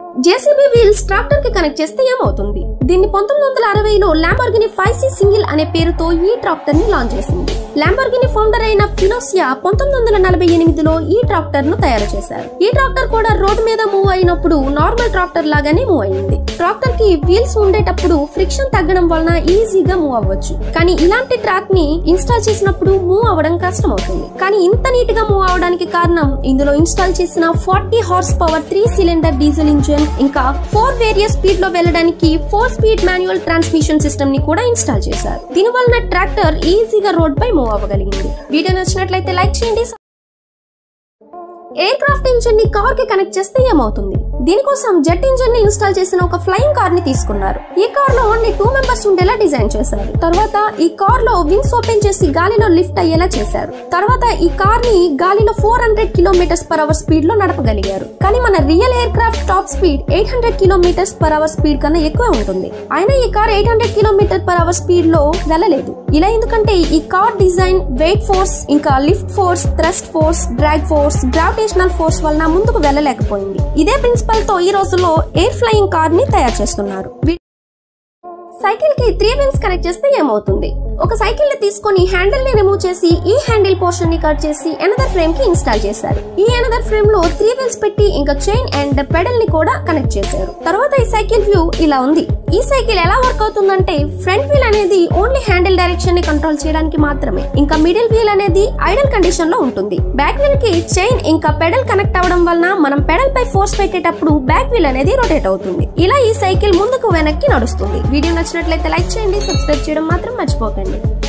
JCB wheels tractor కి connect చేస్తే ఏమవుతుంది దీన్ని పంతొమ్మిది వందల అరవైలో ల్యాంబర్గిని ఫైవ్ సి సింగిల్ అనే పేరుతో ఈ ట్రాక్టర్ ని లాంచ్ చేసింది ల్యాంబర్గిని ఫౌండర్ అయిన ఫిలోసియా పంతొమ్మిది వందల నలభై ఎనిమిదిలో ఈ ట్రాక్టర్ ను తయారు చేశారు ఈ ట్రాక్టర్ కూడా రోడ్డు మీద మూవ్ అయినప్పుడు నార్మల్ ట్రాక్టర్ లాగానే మూవ్ అయింది ట్రాక్టర్ కి వీల్స్ ఉండేటప్పుడు ఫ్రిక్షన్ తగ్గడం వలన ఈజీగా మూవ్ అవ్వచ్చు కానీ ఇలాంటి ట్రాక్ ని ఇన్స్టాల్ చేసినప్పుడు మూవ్ అవ్వడం కష్టం అవుతుంది కానీ ఇంత నీట్ గా మూవ్ అవడానికి కారణం ఇందులో ఇన్స్టాల్ చేసిన forty horsepower three cylinder diesel engine ఇంకా ఫోర్ వేరియస్ స్పీడ్ లో వెళ్ళడానికి four speed manual transmission system ని కూడా ఇన్స్టాల్ చేశారు దీని వలన ట్రాక్టర్ ఈజీగా రోడ్ పై మూవ్ అవ్వగలిగింది వీడియో నచ్చినట్లయితే లైక్ చేయండి ఎయిర్ క్రాఫ్ట్ ఇంజిన్ ని కార్ కి కనెక్ట్ చేస్తే ఏమవుతుంది దీనికోసం జెట్ ఇంజిన్ ని ఇన్స్టాల్ చేసిన ఒక ఫ్లయింగ్ కార్ ని తీసుకున్నారు ఈ కార్ లో ఓన్లీ టూ మెంబర్స్ ఉండేలా డిజైన్ చేశారు తర్వాత ఈ కార్ లో వింగ్స్ ఓపెన్ చేసి గాలిలో లిఫ్ట్ అయ్యేలా చేశారు తర్వాత ఈ కార్ ని గాలిలో four hundred kilometres per hour speed లో నడపగలిగారు కానీ మన real aircraft top speed eight hundred kilometres per hour speed కన్నా ఎక్కువ ఉంటుంది అయినా ఈ car eight hundred kilometre per hour speed లో వెళ్ళలేదు ఇలా ఎందుకంటే ఈ కార్ డిజైన్ వెయిట్ ఫోర్స్ ఇంకా lift force thrust force drag force gravitational force వలన ముందుకు వెళ్ళలేకపోయింది ఇదే ప్రిన్సిపల్ తో ఈ రోజుల్లో ఎయిర్ ఫ్లయింగ్ కార్ ని తయారు చేస్తున్నారు వీ- సైకిల్ కి త్రీ వీల్స్ కనెక్ట్ చేస్తే ఏమవుతుంది ఒక సైకిల్ ని తీసుకొని హ్యాండిల్ ని రిమూవ్ చేసి ఈ హ్యాండిల్ పోర్షన్ ని కట్ చేసి ఎనదర్ ఫ్రేమ్ కి ఇన్స్టాల్ చేశారు ఈ ఎనదర్ ఫ్రేమ్ లో త్రీ వీల్స్ పెట్టి ఇంకా చైన్ అండ్ పెడల్ ని కూడా కనెక్ట్ చేశారు తర్వాత ఈ సైకిల్ వ్యూ ఇలా ఉంది ఈ సైకిల్ ఎలా వర్క్ అవుతుందంటే ఫ్రంట్ వీల్ అనేది ఓన్లీ హ్యాండిల్ డైరెక్షన్ ని కంట్రోల్ చేయడానికి మాత్రమే ఇంకా మిడిల్ వీల్ అనేది ఐడల్ కండిషన్ లో ఉంటుంది బ్యాక్ వీల్ కి చైన్ ఇంకా పెడల్ కనెక్ట్ అవ్వడం వలన మనం పెడల్ పై ఫోర్స్ పెట్టేటప్పుడు బ్యాక్ వీల్ అనేది రొటేట్ అవుతుంది ఇలా ఈ సైకిల్ ముందుకు వెనక్కి నడుస్తుంది వీడియో నచ్చినట్లయితే లైక్ చేయండి సబ్స్క్రైబ్ చేయడం మాత్రం మర్చిపోకండి